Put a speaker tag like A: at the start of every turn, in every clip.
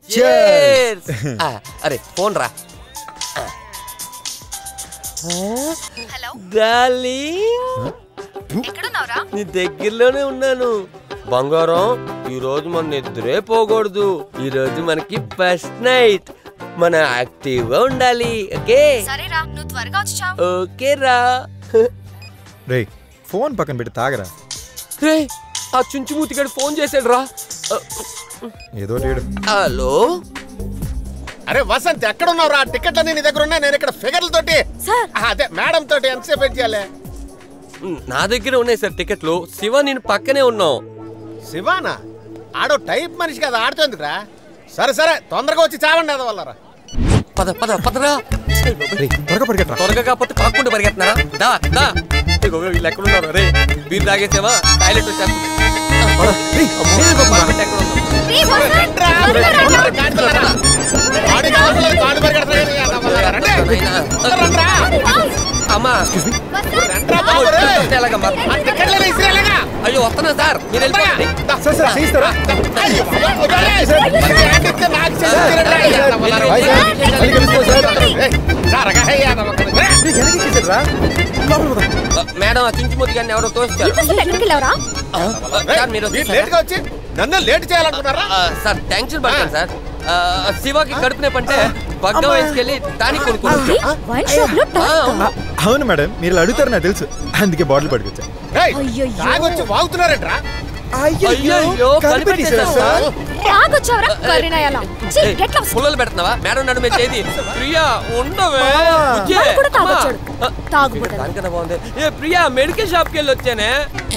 A: Cheers!
B: ఆ, అరే phone రా
C: హలో
B: డార్లింగ్
C: ఎక్కడున్నావురా
B: నీ దగ్గరలోనే ఉన్నాను బంగారం ఈ రోజు మన నిద్రే పోకూడదు ఈ రోజు మనకి ఫస్ట్ నైట్ మన యాక్టివ్ గా ఉండాలి ఓకే
C: సరేరా నువ్వు త్వరగా వచ్చి చావు
B: ఓకే రా
A: రే ఫోన్ పక్కన పెట్టి తాగరా
B: రే ఆ చుంచుమూతిగాడు ఫోన్ చేశాడు రా
A: ఏదో లేడు
B: హలో
D: అరే వసంత్ ఎక్కడ ఉన్నావురా టికెట్లన్నీ నీ దగ్గర ఉన్నాయి నేను ఇక్కడ ఫిగర్లతోటి
C: సార్
D: ఆ, అదే మేడం తోటి ఎంతసేపు వెయిట్ చేయాలి
B: నా దగ్గర ఉన్నాయి సార్ టికెట్లు శివ నేను పక్కనే ఉన్నావు
D: శివానా ఆడో టైప్ మనిషి కదా ఆడుతోందిరా సరే సరే తొందరగా వచ్చి చావండి అది వాళ్ళరా
B: పద పద పదరా
A: రే త్వరగా పరిగెట్టరా
B: త్వరగా కాకపోతే కాకుండా పరిగెత్తున్నారా దా దా ఇదిగో వీళ్ళు ఎక్కడ ఉన్నారు రే వీరు తాగేసావా టాయిలెట్ వచ్చేస్తుంది
A: పద, రే,
B: అమ్మో,
A: నేను పంపనా?
B: పక్కన ఎక్కడ ఉందో.
C: రే, వసంత్,
D: రండ్రా,
C: త్వరగా రా.
D: రండ్రా, గాడిదలారా. వాడి కావాలి, కాళ్ళు పరిగెడతారు, ఏ అన్న వాళ్ళారా, రండి.
B: నాయనా.
D: రండ్రా.
B: అమ్మా
D: రండ్రా బాబు, రే.
B: ఎలాగమ్మా?
D: ఆ టికెట్లని ఇసిరేలాగా.
B: అయ్యో వస్తున్నా సార్ మీరు వెళ్ళిపోండి
D: దా.
A: సార్ సార్ చేయిస్తారా
D: అయ్యో, వదలే. మరి హ్యాండ్ ఇస్తే నాకు చేసి ఇసిరేలా, ఏ అన్న వాళ్ళారా.
A: బాయ్ సార్ మళ్ళీ కలుసుకో సార్
D: ఏయ్, సారగా, ఏ అన్న వాళ్ళారా. రే.
A: రే, వెనక్కి ఎక్కేసాడురా. లోపలికి పోదాం.
B: మేడం ఆ చించుమూతి గారిని ఎవరో తోస్తారు
C: ఇంతసేపు ఎక్కడికి వెళ్ళావరా
B: సార్ మీరు
D: మీరు
B: వచ్చేసారా?
D: లేట్ గా వచ్చి నన్ను లేట్ చేయాలనుకున్నారా
B: ఆ, సార్ టెన్షన్ పడతాను సార్ ఆ, శివకి కడుపునే పంటే బగ్గం వేసుకెళ్ళి టానిక్ కొనుక్కోవచ్చు
C: వైన్ షాప్ లో
A: ఆ, అవును మేడం మీరు ఇలా అడుగుతారు నాకు తెలుసు అందుకే బాటిల్ పట్టుకొచ్చా
D: ఏయ్,
C: అయ్యయ్యో.
D: తాగొచ్చి వాగుతున్నారేంట్రా
B: అయ్యయ్యో, కనిపెట్టేశారా సార్?
C: తాగొచ్చావరా కరీనాయాలా ఛీ,
B: ఏయ్,
C: గెట్ లాస్ట్
B: పుల్లలు పెడుతున్నావా మేడం నడుమే చేది ప్రియా ఉండవే బుజ్జే.
C: వాడు కూడా తాగొచ్చాడు
B: అమ్మా.
C: తాగుబోతాడు
B: దానికన్నా బాగుంది ఏ ప్రియా మెడికల్ షాప్ కి వెళ్ళి వచ్చానే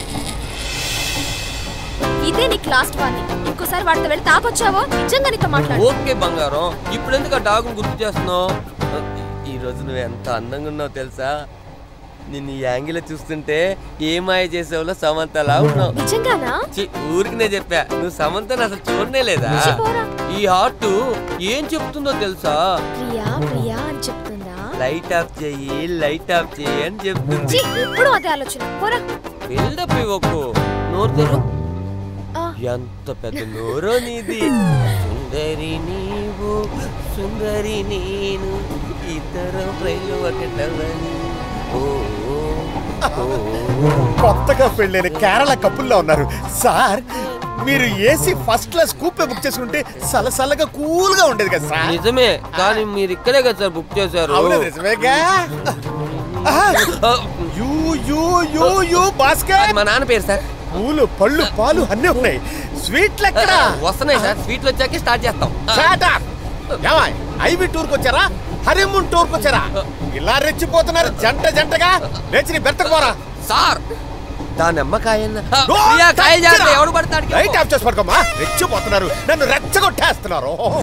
C: ఇదే నీకు లాస్ట్ వార్నింగ్ ఇంకోసారి వాడితో వెళ్ళి తాగొచ్చావో నిజంగా నీతో మాట్లాడు
B: ఓకే బంగారం ఇప్పుడు ఎందుకు ఆ డాగును గుర్తు చేస్తున్నావు ఈ రోజు నువ్వు ఎంత అందంగా ఉన్నావు తెలుసా నిన్ను ఈ యాంగిల్ చూస్తుంటే ఏ మాయ చేసావులో సమంతలా ఉన్నావు
C: నిజంగానా
B: చి ఊరికినే చెప్పా నువ్వు సమంతను అసలు చూడనే లేదా
C: ఛీ, పోరా.
B: ఈ హార్ట్ ఏం చెప్తుందో తెలుసా
C: ప్రియా ప్రియా అని చెప్తుందా
B: లైట్ ఆఫ్ చెయ్యి లైట్ ఆఫ్ చెయ్యి అని చెప్తుంది
C: ఛీ, ఎప్పుడు అదే ఆలోచన పోరా
B: బిల్డప్ ఇవ్వకు నోరు తెరు
C: ఆ,
B: ఎంత పెద్ద నోరో నీది సుందరి నీవు సుందరి నేను ఇద్దరు ప్రేమ ఒకటవని ఓ ఓ, ఓ.
D: కొత్తగా పెళ్ళైన కేరళ కపుల్లో ఉన్నారు సార్ మీరు AC first class coupe book చేసుకుంటే సలసలగా కూల్ గా ఉండేది కదా సార్
B: నిజమే కానీ మీరు ఇక్కడే కదా సార్ బుక్ చేశారు
D: అవును నిజమేగా
B: ఆ,
D: you you you you basket
B: అది మా నాన్న పేరు సార్
D: పూలు పళ్ళు పాలు అన్నీ ఉన్నాయి స్వీట్లు ఎక్కడ
B: వస్తున్నాయి సార్ స్వీట్లు వచ్చాక స్టార్ట్ చేస్తాం
D: Shut up! ఏమాయ్ ఐవి టూర్కి వచ్చారా హరిమూన్ టూర్కి వచ్చారా ఇలా రెచ్చిపోతున్నారు జంట జంటగా లేచి నీ బెర్తకు పోరా
B: సార్ దాని అమ్మ కాయన్న ప్రియా కాయలు చేస్తే ఎవడు పడతాడు
D: లైట్ ఆఫ్ చేసి పడుకోమా రెచ్చిపోతున్నారు నన్ను రెచ్చగొట్టేస్తున్నారు